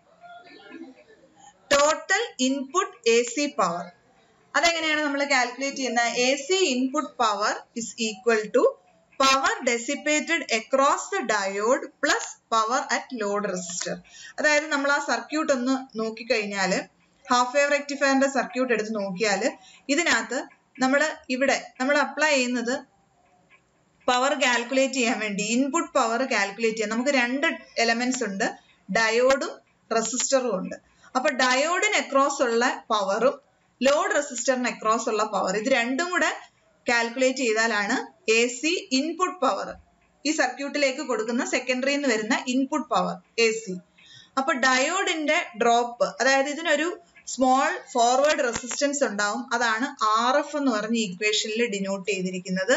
total input A C power അതെങ്ങനെയാണ് നമ്മൾ calculate ചെയ്യുന്നത് A C input power is equal to power dissipated across the diode plus power at load resistor അതായത് നമ്മൾ ആ circuit ഒന്ന് നോക്കിക്കഴിഞ്ഞാൽ half wave റെക്ടിഫയറിന്റെ circuit എടുത്ത് നോക്കിയാൽ ഇതിനകത്ത് നമ്മൾ ഇവിടെ നമ്മൾ അപ്ലൈ ചെയ്യുന്നത് പവർ കാൽക്കുലേറ്റ് ചെയ്യാൻ വേണ്ടി ഇൻപുട്ട് പവർ കാൽക്കുലേറ്റ് ചെയ്യാൻ നമുക്ക് രണ്ട് എലമെന്റ്സ് ഉണ്ട് ഡയോഡും റെസിസ്റ്ററും ഉണ്ട് അപ്പൊ ഡയോഡിന് അക്രോസ് ഉള്ള പവറും ലോഡ് റെസിസ്റ്ററിന് അക്രോസ് ഉള്ള പവർ ഇത് രണ്ടും കൂടെ കാൽക്കുലേറ്റ് ചെയ്താലാണ് എ സി ഇൻപുട്ട് പവർ ഈ സർക്യൂട്ടിലേക്ക് കൊടുക്കുന്ന സെക്കൻഡറി എന്ന് വരുന്ന ഇൻപുട്ട് പവർ എ സി അപ്പൊ ഡയോഡിന്റെ ഡ്രോപ്പ് അതായത് ഇതിനൊരു സ്മോൾ ഫോർവേഡ് റെസിസ്റ്റൻസ് ഉണ്ടാവും അതാണ് ആർ എഫ് എന്ന് പറഞ്ഞ ഇക്വേഷനിൽ ഡിനോട്ട് ചെയ്തിരിക്കുന്നത്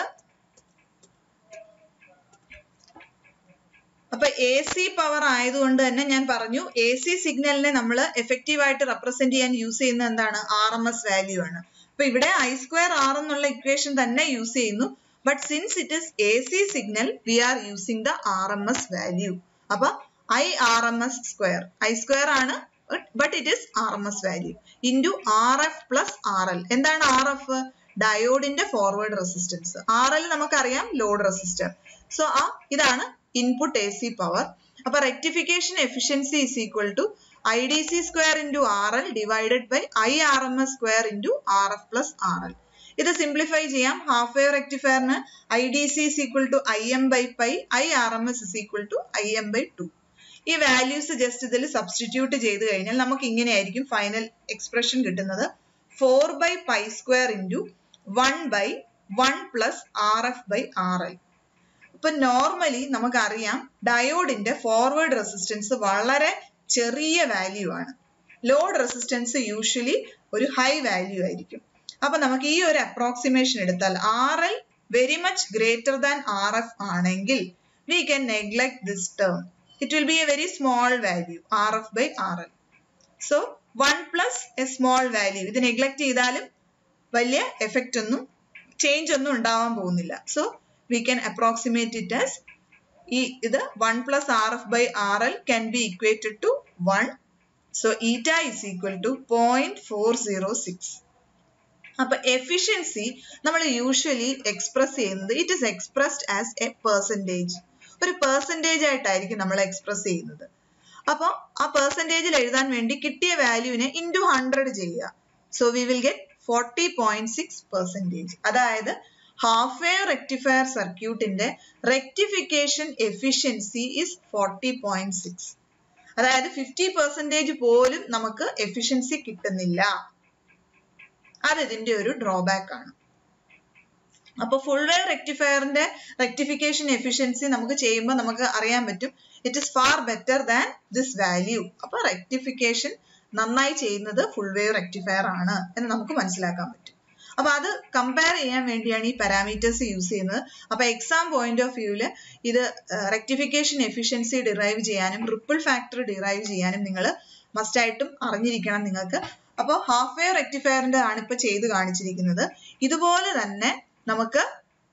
അപ്പൊ എ സി പവർ ആയതുകൊണ്ട് തന്നെ ഞാൻ പറഞ്ഞു എ സി സിഗ്നലിനെ നമ്മൾ എഫക്റ്റീവ് ആയിട്ട് റെപ്രസെന്റ് ചെയ്യാൻ യൂസ് ചെയ്യുന്നത് എന്താണ് ആർ എം എസ് വാല്യൂ ആണ് അപ്പൊ ഇവിടെ ഐ സ്ക്വയർ ആർ എന്നുള്ള ഇക്വേഷൻ തന്നെ യൂസ് ചെയ്യുന്നു but since it is A C signal we are using the R M S value അപ്പൊ I R M S square I square ആണ് but it is R M S value into R F plus R L എന്താണ് R F ഡയോഡിന്റെ forward resistance R L നമുക്കറിയാം load resistor so ആ ഇതാണ് input A C power അപ്പൊ rectification efficiency is equal to I D C square into R L divided by I R M S square into R F plus R L ഇത് simplify ചെയ്യാം half wave റെക്ടിഫയറിന് I D C is equal to I M by pi I R M S is equal to I M by two ഈ values just ഇതിൽ substitute ചെയ്ത് കഴിഞ്ഞാൽ നമുക്ക് ഇങ്ങനെയായിരിക്കും final expression കിട്ടുന്നത് four by pi square into one by one plus R F by R L ഇപ്പൊ normally നമുക്കറിയാം ഡയോഡിന്റെ ഫോർവേഡ് റെസിസ്റ്റൻസ് വളരെ ചെറിയ വാല്യൂ ആണ് ലോഡ് റെസിസ്റ്റൻസ് യൂഷ്വലി ഒരു ഹൈ വാല്യൂ ആയിരിക്കും അപ്പൊ നമുക്ക് ഈ ഒരു അപ്രോക്സിമേഷൻ എടുത്താൽ R L very much greater than R F ആണെങ്കിൽ we can neglect this term. It will be a very small value, RF by RL. So, 1 plus a small value. ഇത് neglect ചെയ്താലും വലിയ എഫക്റ്റ് ഒന്നും change ഒന്നും ഉണ്ടാവാൻ പോകുന്നില്ല so we can approximate it as ഈ ഇത് one plus R F by R L can be equated to one so eta is equal to point four zero six അപ്പൊ എഫിഷ്യൻസി നമ്മൾ യൂഷ്വലി എക്സ്പ്രസ് ചെയ്യുന്നത് it is expressed as a percentage ഒരു percentage ആയിട്ടായിരിക്കും നമ്മൾ express ചെയ്യുന്നത് അപ്പോൾ ആ പെർസെൻറ്റേജിൽ എഴുതാൻ വേണ്ടി കിട്ടിയ വാല്യൂവിനെ ഇൻറ്റു ഹൺഡ്രഡ് ചെയ്യുക so we will get forty point six percentage അതായത് ഹാഫ് വേവ് റെക്ടിഫയർ സർക്യൂട്ടിന്റെ rectification efficiency is forty point six അതായത് ഫിഫ്റ്റി പെർസെൻറ്റേജ് പോലും നമുക്ക് എഫിഷ്യൻസി കിട്ടുന്നില്ല അത് ഇതിന്റെ ഒരു ഡ്രോബാക്ക് ആണ് അപ്പൊ ഫുൾ വേവ് റെക്ടിഫയറിന്റെ റെക്ടിഫിക്കേഷൻ എഫിഷ്യൻസി നമുക്ക് ചെയ്യുമ്പോൾ നമുക്ക് അറിയാൻ പറ്റും it is far better than this value അപ്പൊ റെക്ടിഫിക്കേഷൻ നന്നായി ചെയ്യുന്നത് ഫുൾ വേവ് റെക്ടിഫയർ ആണ് എന്ന് നമുക്ക് മനസ്സിലാക്കാൻ പറ്റും അപ്പൊ അത് കമ്പയർ ചെയ്യാൻ വേണ്ടിയാണ് ഈ പാരാമീറ്റേഴ്സ് യൂസ് ചെയ്യുന്നത് അപ്പൊ എക്സാം പോയിന്റ് ഓഫ് വ്യൂവിൽ ഇത് റെക്ടിഫിക്കേഷൻ എഫിഷ്യൻസി ഡിറൈവ് ചെയ്യാനും റിപ്പിൾ ഫാക്ടർ ഡിറൈവ് ചെയ്യാനും നിങ്ങൾ മസ്റ്റായിട്ടും അറിഞ്ഞിരിക്കണം നിങ്ങൾക്ക് അപ്പോൾ ഹാഫ് വേവ് റെക്ടിഫയറിന്റെ ആണ് ഇപ്പൊ ചെയ്ത് കാണിച്ചിരിക്കുന്നത് ഇതുപോലെ തന്നെ നമുക്ക്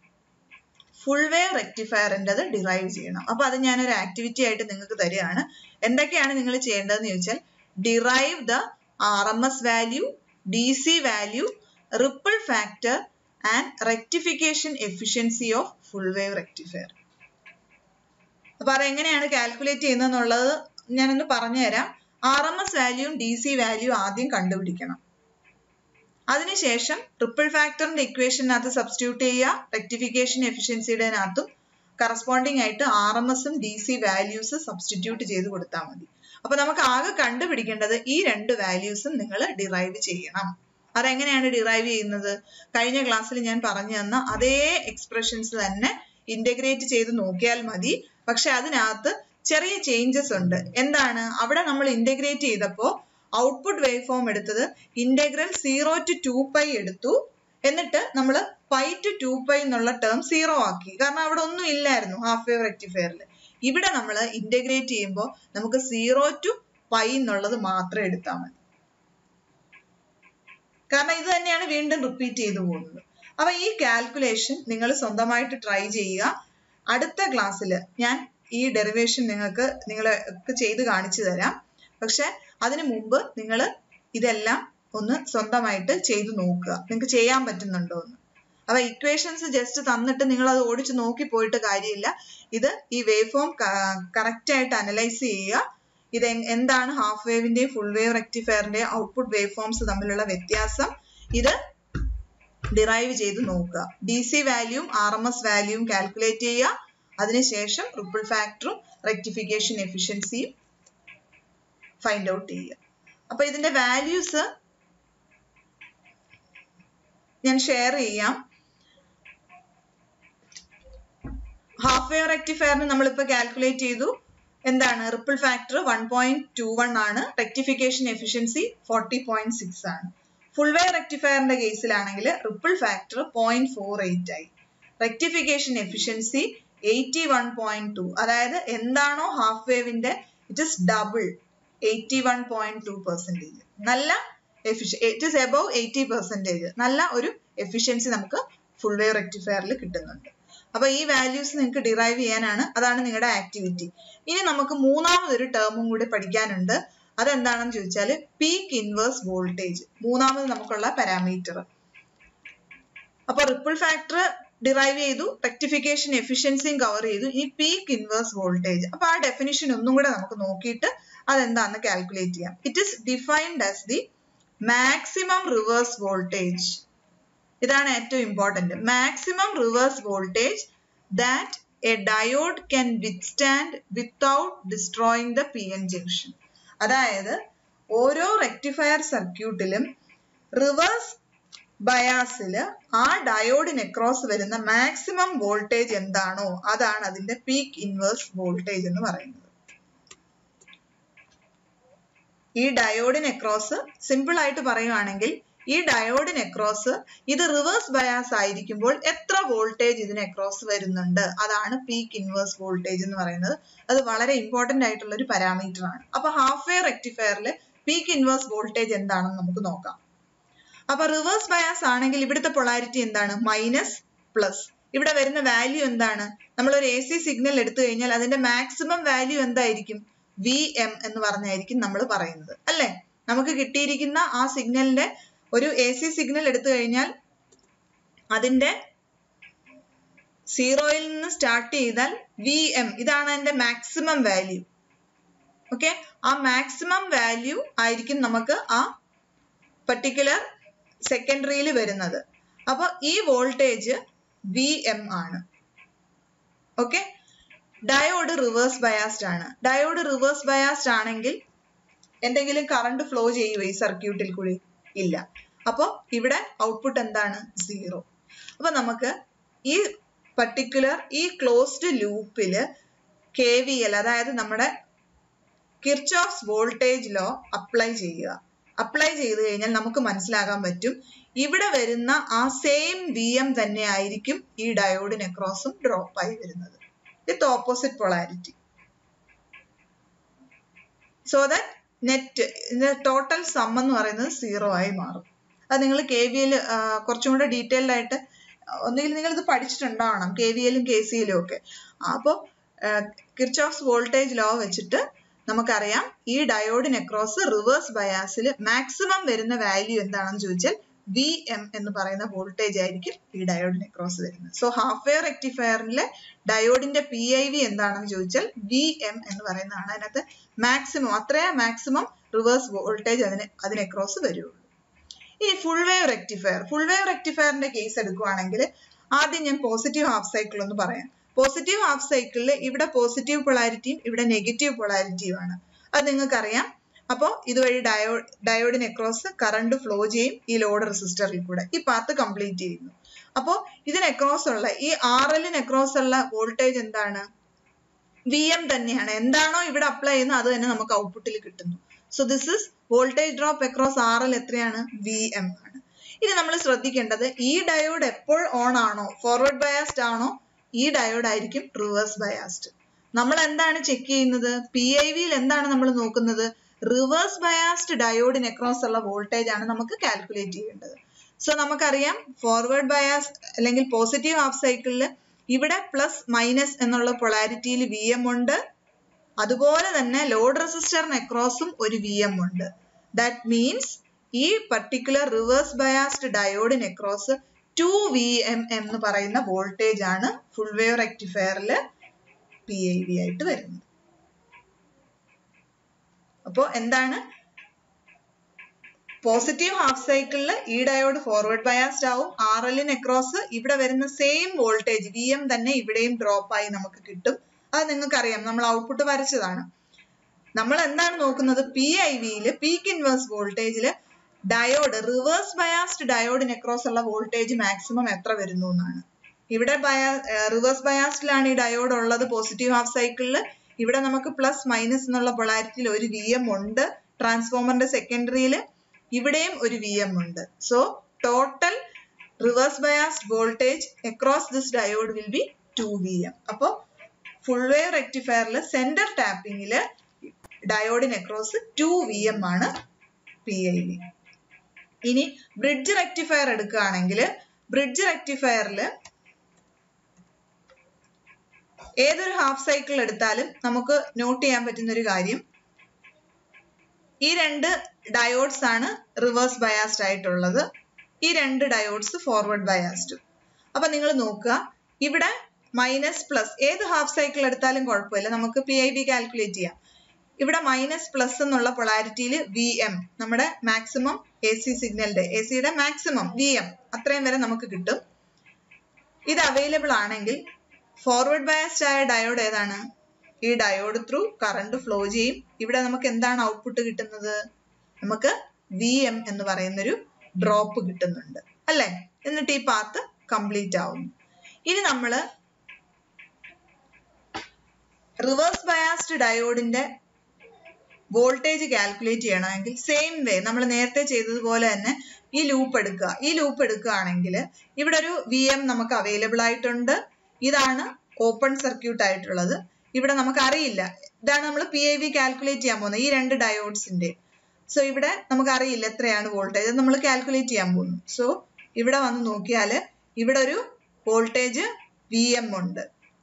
ഫുൾ വേവ് റെക്ടിഫയറിൻ്റെത് ഡിറൈവ് ചെയ്യണം അപ്പൊ അത് ഞാനൊരു ആക്ടിവിറ്റി ആയിട്ട് നിങ്ങൾക്ക് തരികയാണ് എന്തൊക്കെയാണ് നിങ്ങൾ ചെയ്യേണ്ടതെന്ന് ചോദിച്ചാൽ derive the R M S value D C value ripple factor and rectification efficiency of full wave rectifier അപ്പൊ അതെങ്ങനെയാണ് കാൽക്കുലേറ്റ് ചെയ്യുന്നതെന്നുള്ളത് ഞാനൊന്ന് പറഞ്ഞുതരാം ആർ എം എസ് വാല്യൂവും ഡി സി വാല്യൂ ആദ്യം കണ്ടുപിടിക്കണം അതിനുശേഷം ട്രിപ്പിൾ ഫാക്ടറിന്റെ ഇക്വേഷനകത്ത് സബ്സ്റ്റിറ്റ്യൂട്ട് ചെയ്യുക റെക്ടിഫിക്കേഷൻ എഫിഷ്യൻസിയുടെനകത്തും കറസ്പോണ്ടിങ് ആയിട്ട് ആർ എം എസും ഡി സി വാല്യൂസ് സബ്സ്റ്റിറ്റ്യൂട്ട് ചെയ്ത് കൊടുത്താൽ മതി അപ്പൊ നമുക്ക് ആകെ കണ്ടുപിടിക്കേണ്ടത് ഈ രണ്ട് വാല്യൂസും നിങ്ങൾ ഡിറൈവ് ചെയ്യണം അതെങ്ങനെയാണ് ഡിറൈവ് ചെയ്യുന്നത് കഴിഞ്ഞ ക്ലാസ്സിൽ ഞാൻ പറഞ്ഞു തന്ന അതേ എക്സ്പ്രഷൻസ് തന്നെ ഇന്റഗ്രേറ്റ് ചെയ്ത് നോക്കിയാൽ മതി പക്ഷെ അതിനകത്ത് ചെറിയ ചേഞ്ചസ് ഉണ്ട് എന്താണ് അവിടെ നമ്മൾ ഇന്റഗ്രേറ്റ് ചെയ്തപ്പോൾ ഔട്ട്പുട്ട് വേവ് ഫോം എടുത്തത് integral zero to two pi എടുത്തു എന്നിട്ട് നമ്മൾ പൈ ടു ടു പൈ എന്നുള്ള ടേം സീറോ ആക്കി കാരണം അവിടെ ഒന്നും ഇല്ലായിരുന്നു ഹാഫ് വേവ് റെക്ടിഫയറിൽ ഇവിടെ നമ്മൾ ഇന്റഗ്രേറ്റ് ചെയ്യുമ്പോൾ നമുക്ക് സീറോ ടു പൈ എന്നുള്ളത് മാത്രം എടുത്താൽ മതി കാരണം ഇത് തന്നെയാണ് വീണ്ടും റിപ്പീറ്റ് ചെയ്തു പോകുന്നത് അപ്പൊ ഈ കാൽക്കുലേഷൻ നിങ്ങൾ സ്വന്തമായിട്ട് ട്രൈ ചെയ്യുക അടുത്ത ക്ലാസ്സിൽ ഞാൻ ഈ ഡെറിവേഷൻ നിങ്ങൾക്ക് നിങ്ങൾക്ക് ചെയ്ത് കാണിച്ചു തരാം പക്ഷെ അതിനു മുമ്പ് നിങ്ങൾ ഇതെല്ലാം ഒന്ന് സ്വന്തമായിട്ട് ചെയ്തു നോക്കുക നിങ്ങൾക്ക് ചെയ്യാൻ പറ്റുന്നുണ്ടോ എന്ന് അപ്പൊ ഇക്വേഷൻസ് ജസ്റ്റ് തന്നിട്ട് നിങ്ങൾ അത് ഓടിച്ച് നോക്കി പോയിട്ട് കാര്യമില്ല ഇത് ഈ വേവ് ഫോം കറക്റ്റ് ആയിട്ട് അനലൈസ് ചെയ്യുക ഇത് എന്താണ് ഹാഫ് വേവിന്റെയും ഫുൾ വേവ് റെക്ടിഫയറിന്റെയും ഔട്ട്പുട്ട് വേവ് ഫോംസ് തമ്മിലുള്ള വ്യത്യാസം ഇത് ഡിറൈവ് ചെയ്ത് നോക്കുക ഡി സി വാല്യൂം ആർ എം എസ് വാല്യൂം കാൽക്കുലേറ്റ് ചെയ്യുക അതിനുശേഷം റിപ്പിൾ ഫാക്ടറും റെക്ടിഫിക്കേഷൻ എഫിഷ്യൻസിയും ഫൈൻഡ് ഔട്ട് ചെയ്യുക അപ്പൊ ഇതിന്റെ വാല്യൂസ് ഞാൻ ഷെയർ ചെയ്യാം ഹാഫ് വേവ് റെക്ടിഫയറിന് നമ്മളിപ്പോ കാൽക്കുലേറ്റ് ചെയ്തു എന്താണ് ripple factor one point two one ആണ് rectification efficiency forty point six ആണ് ഫുൾ വേവ് റെക്ടിഫയറിന്റെ കേസിലാണെങ്കിൽ ripple factor point four eight ആയി rectification efficiency eighty one point two അതായത് എന്താണോ ഹാഫ് വേവിന്റെ it is double eighty one point two percentage നല്ല efficient it is above eighty percentage നല്ല ഒരു എഫിഷ്യൻസി നമുക്ക് ഫുൾ വേവ് റെക്ടിഫയറിൽ കിട്ടുന്നുണ്ട് അപ്പൊ ഈ വാല്യൂസ് നിങ്ങൾക്ക് ഡിറൈവ് ചെയ്യാനാണ് അതാണ് നിങ്ങളുടെ ആക്ടിവിറ്റി ഇനി നമുക്ക് മൂന്നാമതൊരു ടേമും കൂടി പഠിക്കാനുണ്ട് അതെന്താണെന്ന് ചോദിച്ചാൽ പീക്ക് ഇൻവേഴ്സ് വോൾട്ടേജ് മൂന്നാമത് നമുക്കുള്ള പാരാമീറ്റർ അപ്പൊ റിപ്പിൾ ഫാക്ടർ ഡിറൈവ് ചെയ്തു റെക്ടിഫിക്കേഷൻ എഫിഷ്യൻസിയും കവർ ചെയ്തു ഇനി പീക്ക് ഇൻവേഴ്സ് വോൾട്ടേജ് അപ്പൊ ആ ഡെഫിനിഷൻ ഒന്നും കൂടെ നമുക്ക് നോക്കിയിട്ട് അതെന്താന്ന് കാൽക്കുലേറ്റ് ചെയ്യാം it is defined as the maximum reverse voltage ഇതാണ് ഏറ്റവും important maximum reverse voltage that a diode can withstand without destroying the P N junction അതായത് ഓരോ റെക്ടിഫയർ സർക്യൂട്ടിലും റിവേഴ്സ് ബയാസിൽ ആ ഡയോഡിന് അക്രോസ് വരുന്ന മാക്സിമം വോൾട്ടേജ് എന്താണോ അതാണ് അതിന്റെ പീക്ക് ഇൻവേഴ്സ് വോൾട്ടേജ് എന്ന് പറയുന്നത് ഈ ഡയോഡിന് അക്രോസ് സിമ്പിൾ ആയിട്ട് പറയുവാണെങ്കിൽ ഈ ഡയോഡിന് അക്രോസ് ഇത് റിവേഴ്സ് ബയാസ് ആയിരിക്കുമ്പോൾ എത്ര വോൾട്ടേജ് ഇതിന് അക്രോസ് വരുന്നുണ്ട് അതാണ് പീക്ക് ഇൻവേഴ്സ് വോൾട്ടേജ് എന്ന് പറയുന്നത് അത് വളരെ ഇമ്പോർട്ടന്റ് ആയിട്ടുള്ള ഒരു പാരാമീറ്റർ ആണ് അപ്പൊ ഹാഫ് വേ റെക്ടിഫയറിൽ പീക്ക് ഇൻവേഴ്സ് വോൾട്ടേജ് എന്താണെന്ന് നമുക്ക് നോക്കാം അപ്പൊ റിവേഴ്സ് ബയാസ് ആണെങ്കിൽ ഇവിടുത്തെ പൊളാരിറ്റി എന്താണ് മൈനസ് പ്ലസ് ഇവിടെ വരുന്ന വാല്യൂ എന്താണ് നമ്മൾ ഒരു എ സി സിഗ്നൽ എടുത്തു കഴിഞ്ഞാൽ അതിന്റെ മാക്സിമം വാല്യൂ എന്തായിരിക്കും വി എം എന്ന് പറഞ്ഞായിരിക്കും നമ്മൾ പറയുന്നത് അല്ലേ നമുക്ക് കിട്ടിയിരിക്കുന്ന ആ സിഗ്നലിന്റെ ഒരു എ സി സിഗ്നൽ എടുത്തു കഴിഞ്ഞാൽ അതിന്റെ സീറോയിൽ നിന്ന് സ്റ്റാർട്ട് ചെയ്താൽ വി എം ഇതാണ് അതിന്റെ മാക്സിമം വാല്യൂ ഓക്കെ ആ മാക്സിമം വാല്യൂ ആയിരിക്കും നമുക്ക് ആ പർട്ടിക്കുലർ സെക്കൻഡറിയിൽ വരുന്നത് അപ്പൊ ഈ വോൾട്ടേജ് വി എം ആണ് ഓക്കെ ഡയോഡ് റിവേഴ്സ് ബയാസ്ഡ് ആണ് ഡയോഡ് റിവേഴ്സ് ബയാസ്ഡ് ആണെങ്കിൽ എന്തെങ്കിലും കറണ്ട് ഫ്ലോ ചെയ്യുമോ ഈ സർക്യൂട്ടിൽ കൂടി ഇല്ല അപ്പൊ ഇവിടെ ഔട്ട്പുട്ട് എന്താണ് സീറോ അപ്പൊ നമുക്ക് ഈ പർട്ടിക്കുലർ ഈ ക്ലോസ്ഡ് ലൂപ്പില് കെ വി എൽ അതായത് നമ്മുടെ കിർച്ചോഫ്സ് വോൾട്ടേജ് ലോ അപ്ലൈ ചെയ്യുക അപ്ലൈ ചെയ്ത് കഴിഞ്ഞാൽ നമുക്ക് മനസ്സിലാക്കാൻ പറ്റും ഇവിടെ വരുന്ന ആ സെയിം വി എം തന്നെ ആയിരിക്കും ഈ ഡയോഡിന് അക്രോസും ഡ്രോപ്പ് ആയി വരുന്നത് with opposite polarity so that net ഇതിന്റെ ടോട്ടൽ സം എന്ന് പറയുന്നത് സീറോ ആയി മാറും അത് നിങ്ങൾ കെ വി എൽ കുറച്ചും കൂടെ ഡീറ്റെയിൽഡ് ആയിട്ട് ഒന്നുകിൽ നിങ്ങൾ ഇത് പഠിച്ചിട്ടുണ്ടാവണം കെ വി എല്ലും കെ സി എല്ലും ഒക്കെ അപ്പോൾ കിർച്ചോഫ്സ് വോൾട്ടേജ് ലോ വെച്ചിട്ട് നമുക്കറിയാം ഈ ഡയോഡിന് അക്രോസ് റിവേഴ്സ് ബയാസിൽ മാക്സിമം വരുന്ന വാല്യൂ എന്താണെന്ന് ചോദിച്ചാൽ വി എം എന്ന് പറയുന്ന വോൾട്ടേജ് ആയിരിക്കും ഈ ഡയോഡിന് അക്രോസ് വരുന്നത് സോ ഹാഫ് വേ റെക്ടിഫയറിലെ ഡയോഡിന്റെ പി ഐ വി എന്താണെന്ന് ചോദിച്ചാൽ വി എം എന്ന് പറയുന്നതാണ് അതിനകത്ത് മാക്സിമം അത്രയും മാക്സിമം റിവേഴ്സ് വോൾട്ടേജ് അതിന് അതിന് അക്രോസ് വരുള്ളൂ ഇനി full wave rectifier full wave റെക്ടിഫയറിന്റെ കേസ് എടുക്കുവാണെങ്കിൽ ആദ്യം ഞാൻ പോസിറ്റീവ് ഹാഫ് സൈക്കിൾ ഒന്ന് പറയാം പോസിറ്റീവ് ഹാഫ് സൈക്കിളിൽ ഇവിടെ പോസിറ്റീവ് പൊളാരിറ്റിയും ഇവിടെ നെഗറ്റീവ് പൊളാരിറ്റിയും ആണ് അത് നിങ്ങൾക്കറിയാം അപ്പോൾ ഇതുവഴി ഡയോ ഡയോഡിന് അക്രോസ് കറണ്ട് ഫ്ലോ ചെയ്യും ഈ ലോഡ് റെസിസ്റ്ററിൽ കൂടെ ഈ പാത്ത് കംപ്ലീറ്റ് ചെയ്യുന്നു അപ്പോൾ ഇതിന് അക്രോസ് ഉള്ള ഈ ആർ എല്ലിന് അക്രോസ് ഉള്ള വോൾട്ടേജ് എന്താണ് വി എം തന്നെയാണ് എന്താണോ ഇവിടെ അപ്ലൈ ചെയ്യുന്നത് അത് തന്നെ നമുക്ക് ഔട്ട്പുട്ടിൽ കിട്ടുന്നു so this is voltage drop across R L എത്രയാണ് വി എം ആണ് ഇനി നമ്മൾ ശ്രദ്ധിക്കേണ്ടത് ഈ ഡയോഡ് എപ്പോൾ ഓൺ ആണോ ഫോർവേഡ് ബയാസ്ഡ് ആണോ ഈ ഡയോഡ് ആയിരിക്കും റിവേഴ്സ് ബയാസ്ഡ് നമ്മൾ എന്താണ് ചെക്ക് ചെയ്യുന്നത് പി ഐ വിയിൽ എന്താണ് നമ്മൾ നോക്കുന്നത് റിവേഴ്സ് ബയാസ്ഡ് ഡയോഡിന് അക്രോസ് ഉള്ള വോൾട്ടേജ് ആണ് നമുക്ക് കാൽക്കുലേറ്റ് ചെയ്യേണ്ടത് സോ നമുക്കറിയാം ഫോർവേഡ് ബയാസ് അല്ലെങ്കിൽ പോസിറ്റീവ് ഹാഫ് സൈക്കിളിൽ ഇവിടെ പ്ലസ് മൈനസ് എന്നുള്ള പൊളാരിറ്റിയിൽ വി എം ഉണ്ട് അതുപോലെ തന്നെ ലോഡ് റെസിസ്റ്ററിന് അക്രോസും ഒരു വി എം ഉണ്ട് ദാറ്റ് മീൻസ് ഈ പർട്ടിക്കുലർ റിവേഴ്സ് ബയാസ്ഡ് ഡയോഡിന് അക്രോസ് ടു വി എം എന്ന് പറയുന്ന വോൾട്ടേജ് ആണ് ഫുൾ വേവ് റെക്ടിഫയറിൽ പി ഐ വി ആയിട്ട് വരുന്നത് അപ്പോ എന്താണ് പോസിറ്റീവ് ഹാഫ് സൈക്കിളിൽ ഈ ഡയോഡ് ഫോർവേഡ് ബയാസ്ഡ് ആവും ആർ എല്ലിന് അക്രോസ് ഇവിടെ വരുന്ന സെയിം വോൾട്ടേജ് വി എം തന്നെ ഇവിടെയും ഡ്രോപ്പ് ആയി നമുക്ക് കിട്ടും അത് നിങ്ങൾക്ക് അറിയാം നമ്മൾ ഔട്ട്പുട്ട് വരച്ചതാണ് നമ്മൾ എന്താണ് നോക്കുന്നത് പി ഐ വിയിൽ പീക്ക് ഇൻവേഴ്സ് വോൾട്ടേജിൽ ഡയോഡ് റിവേഴ്സ് ബയാസ്ഡ് ഡയോഡിന് അക്രോസ് ഉള്ള വോൾട്ടേജ് മാക്സിമം എത്ര വരുന്നു എന്നാണ് ഇവിടെ ബയാ റിവേഴ്സ് ബയാസ്ഡിലാണ് ഈ ഡയോഡ് ഉള്ളത് പോസിറ്റീവ് ഹാഫ് സൈക്കിളിൽ ഇവിടെ നമുക്ക് പ്ലസ് മൈനസ് എന്നുള്ള പൊളാരിറ്റിയിൽ ഒരു വി എം ഉണ്ട് ട്രാൻസ്ഫോമറിന്റെ സെക്കൻഡറിയിൽ ഇവിടെയും ഒരു വി എം ഉണ്ട് so total reverse biased voltage across this diode will be two V M അപ്പോൾ ഫുൾ വേവ് റെക്ടിഫയറിൽ സെന്റർ ടാപ്പിംഗിൽ ഡയോഡിന് അക്രോസ് ടു വി എം ആണ് പി ഐ വി ഇനി ബ്രിഡ്ജ് റെക്ടിഫയർ എടുക്കുകയാണെങ്കിൽ ബ്രിഡ്ജ് റെക്ടിഫയറിൽ ഏതൊരു ഹാഫ് സൈക്കിൾ എടുത്താലും നമുക്ക് നോട്ട് ചെയ്യാൻ പറ്റുന്ന ഒരു കാര്യം ഈ രണ്ട് ഡയോഡ്സ് ആണ് റിവേഴ്സ് ബയാസ്ഡ് ആയിട്ടുള്ളത് ഈ രണ്ട് ഡയോഡ്സ് ഫോർവേഡ് ബയാസ്ഡും അപ്പൊ നിങ്ങൾ നോക്കുക ഇവിടെ മൈനസ് പ്ലസ് ഏത് ഹാഫ് സൈക്കിൾ എടുത്താലും കുഴപ്പമില്ല നമുക്ക് പി ഐ ബി കാൽക്കുലേറ്റ് ചെയ്യാം ഇവിടെ മൈനസ് പ്ലസ് എന്നുള്ള പൊളാരിറ്റിയിൽ വി എം നമ്മുടെ മാക്സിമം എ സി സിഗ്നലിന്റെ എ സിയുടെ മാക്സിമം വി എം അത്രയും വരെ നമുക്ക് കിട്ടും ഇത് അവൈലബിൾ ആണെങ്കിൽ ഫോർവേഡ് ബയാസ്ഡ് ആയ ഡയോഡ് ഏതാണ് ഈ ഡയോഡ് ത്രൂ കറണ്ട് ഫ്ലോ ചെയ്യും ഇവിടെ നമുക്ക് എന്താണ് ഔട്ട്പുട്ട് കിട്ടുന്നത് നമുക്ക് വി എം എന്ന് പറയുന്നൊരു ഡ്രോപ്പ് കിട്ടുന്നുണ്ട് അല്ലേ എന്നിട്ട് ഈ പാത്ത് കംപ്ലീറ്റ് ആവുന്നു ഇനി നമ്മൾ റിവേഴ്സ് ബയാസ്ഡ് ഡയോഡിന്റെ വോൾട്ടേജ് കാൽക്കുലേറ്റ് ചെയ്യണമെങ്കിൽ സെയിം വേ നമ്മൾ നേരത്തെ ചെയ്തതുപോലെ തന്നെ ഈ ലൂപ്പ് എടുക്കുക ഈ ലൂപ്പ് എടുക്കുകയാണെങ്കിൽ ഇവിടെ ഒരു വി എം നമുക്ക് അവൈലബിൾ ആയിട്ടുണ്ട് ഇതാണ് ഓപ്പൺ സർക്യൂട്ട് ആയിട്ടുള്ളത് ഇവിടെ നമുക്ക് അറിയില്ല ഇതാണ് നമ്മൾ പി ഐ വി കാൽക്കുലേറ്റ് ചെയ്യാൻ പോകുന്നത് ഈ രണ്ട് ഡയോഡ്സിന്റെ സോ ഇവിടെ നമുക്ക് അറിയില്ല എത്രയാണ് വോൾട്ടേജ് നമ്മൾ കാൽക്കുലേറ്റ് ചെയ്യാൻ പോകുന്നു സോ ഇവിടെ വന്ന് നോക്കിയാൽ ഇവിടെ ഒരു വോൾട്ടേജ് വി എം ഉണ്ട്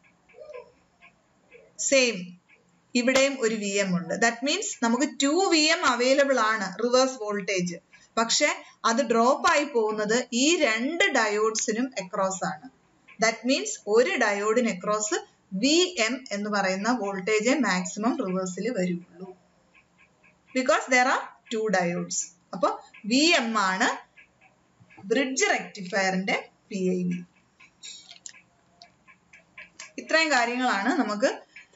സെയിം ഇവിടെയും ഒരു വി എം ഉണ്ട് ദാറ്റ് മീൻസ് നമുക്ക് ടു വി എം അവൈലബിൾ ആണ് റിവേഴ്സ് വോൾട്ടേജ് പക്ഷെ അത് ഡ്രോപ്പ് ആയി പോകുന്നത് ഈ രണ്ട് ഡയോഡ്സിനും അക്രോസ് ആണ് ദാറ്റ് മീൻസ് ഒരു ഡയോഡിന് അക്രോസ് വി എം എന്ന് പറയുന്ന വോൾട്ടേജ് മാക്സിമം റിവേഴ്സിൽ വരുള്ളൂ because there are two diodes അപ്പൊ വി എം ആണ് ബ്രിഡ്ജ് റെക്ടിഫയറിന്റെ പി ഐ വി ഇത്രയും കാര്യങ്ങളാണ് നമുക്ക്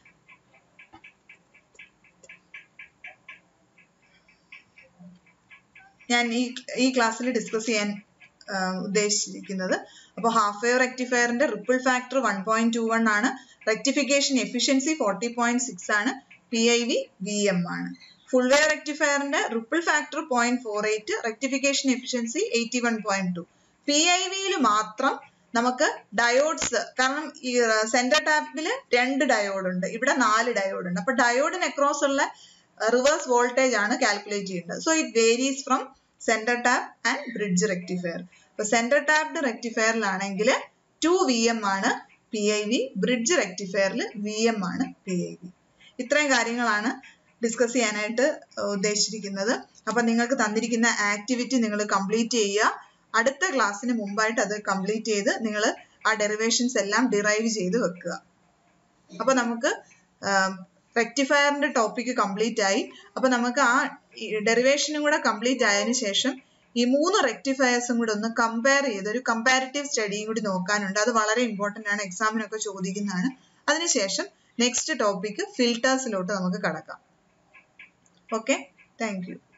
ഞാൻ ഈ ഈ ക്ലാസ്സിൽ ഡിസ്കസ് ചെയ്യാൻ ഉദ്ദേശിച്ചിരിക്കുന്നത് അപ്പോൾ ഹാഫ് വേവ് റെക്ടിഫയറിന്റെ ripple factor one point two one ആണ് rectification efficiency forty point six ആണ് P I V V M ആണ് ഫുൾ വേവ് റെക്ടിഫയറിന്റെ ripple factor point four eight rectification efficiency eighty one point two P I വിയിൽ മാത്രം നമുക്ക് diodes കാരണം ഈ centre ടാപ്പിൽ രണ്ട് ഡയോഡ് ഉണ്ട് ഇവിടെ നാല് ഡയോഡ് ഉണ്ട് അപ്പൊ ഡയോഡിന് അക്രോസ് ഉള്ള റിവേഴ്സ് വോൾട്ടേജ് ആണ് കാൽക്കുലേറ്റ് ചെയ്യേണ്ടത് so it varies from centre tap and bridge rectifier ഇപ്പൊ സെന്റർ ടാപ്ഡ് റെക്ടിഫയറിലാണെങ്കിൽ ടു വി എം ആണ് പി ഐ വി ബ്രിഡ്ജ് റെക്ടിഫയറിൽ വി എം ആണ് പി ഐ വി ഇത്രയും കാര്യങ്ങളാണ് ഡിസ്കസ് ചെയ്യാനായിട്ട് ഉദ്ദേശിച്ചിരിക്കുന്നത് അപ്പൊ നിങ്ങൾക്ക് തന്നിരിക്കുന്ന ആക്ടിവിറ്റി നിങ്ങൾ കംപ്ലീറ്റ് ചെയ്യുക അടുത്ത ക്ലാസ്സിന് മുമ്പായിട്ട് അത് കംപ്ലീറ്റ് ചെയ്ത് നിങ്ങൾ ആ ഡെറിവേഷൻസ് എല്ലാം ഡിറൈവ് ചെയ്ത് വെക്കുക അപ്പൊ നമുക്ക് റെക്ടിഫയറിന്റെ ടോപ്പിക് കംപ്ലീറ്റ് ആയി അപ്പൊ നമുക്ക് ആ ഡെറിവേഷനും കൂടെ കംപ്ലീറ്റ് ആയതിനു ശേഷം ഈ മൂന്ന് റെക്ടിഫയേഴ്സും കൂടെ ഒന്ന് കമ്പയർ ചെയ്ത് ഒരു കമ്പാരിറ്റീവ് സ്റ്റഡിയും കൂടി നോക്കാനുണ്ട് അത് വളരെ ഇമ്പോർട്ടന്റ് ആണ് എക്സാമിനൊക്കെ ചോദിക്കുന്നതാണ് അതിനുശേഷം നെക്സ്റ്റ് ടോപ്പിക് ഫിൽട്ടേഴ്സിലോട്ട് നമുക്ക് കടക്കാം ഓക്കെ താങ്ക് യു